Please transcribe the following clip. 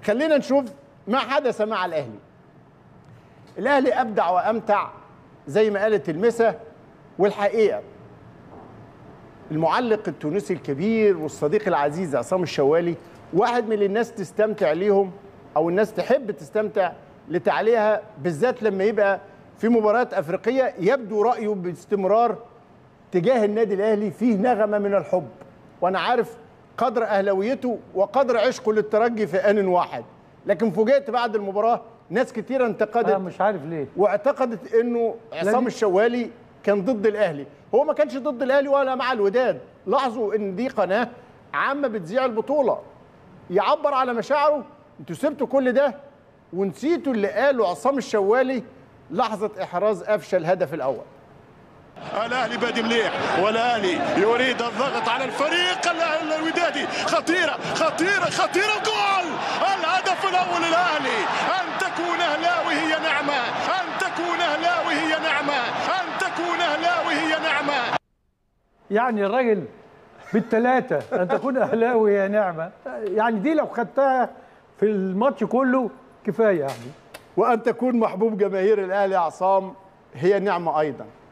خلينا نشوف ما حدث مع الاهلي الاهلي ابدع وامتع زي ما قالت المسا والحقيقه المعلق التونسي الكبير والصديق العزيز عصام الشوالي واحد من الناس تستمتع ليهم او الناس تحب تستمتع لتعليقها بالذات لما يبقى في مباريات افريقيه يبدو رايه باستمرار تجاه النادي الاهلي فيه نغمه من الحب وانا عارف قدر اهلاويته وقدر عشقه للترجي في ان واحد لكن فوجئت بعد المباراه ناس كتيره انا انتقدت مش عارف ليه واعتقدت انه عصام دي- الشوالي كان ضد الاهلي هو ما كانش ضد الاهلي ولا مع الوداد لاحظوا ان دي قناه عامه بتذيع البطوله يعبر على مشاعره انتوا سبتوا كل ده ونسيتوا اللي قاله عصام الشوالي لحظه احراز قفشه الهدف الاول الاهلي بادي مليح والاهلي يريد الضغط على الفريق ال- الودادي خطيره خطيره خطيره جول الهدف الاول الاهلي ان تكون اهلاوي هي نعمه ان تكون اهلاوي هي نعمه ان تكون اهلاوي هي نعمه يعني الراجل بالثلاثه ان تكون اهلاوي يا نعمه يعني دي لو خدتها في الماتش كله كفايه يعني وان تكون محبوب جماهير الاهلي عصام هي نعمه ايضا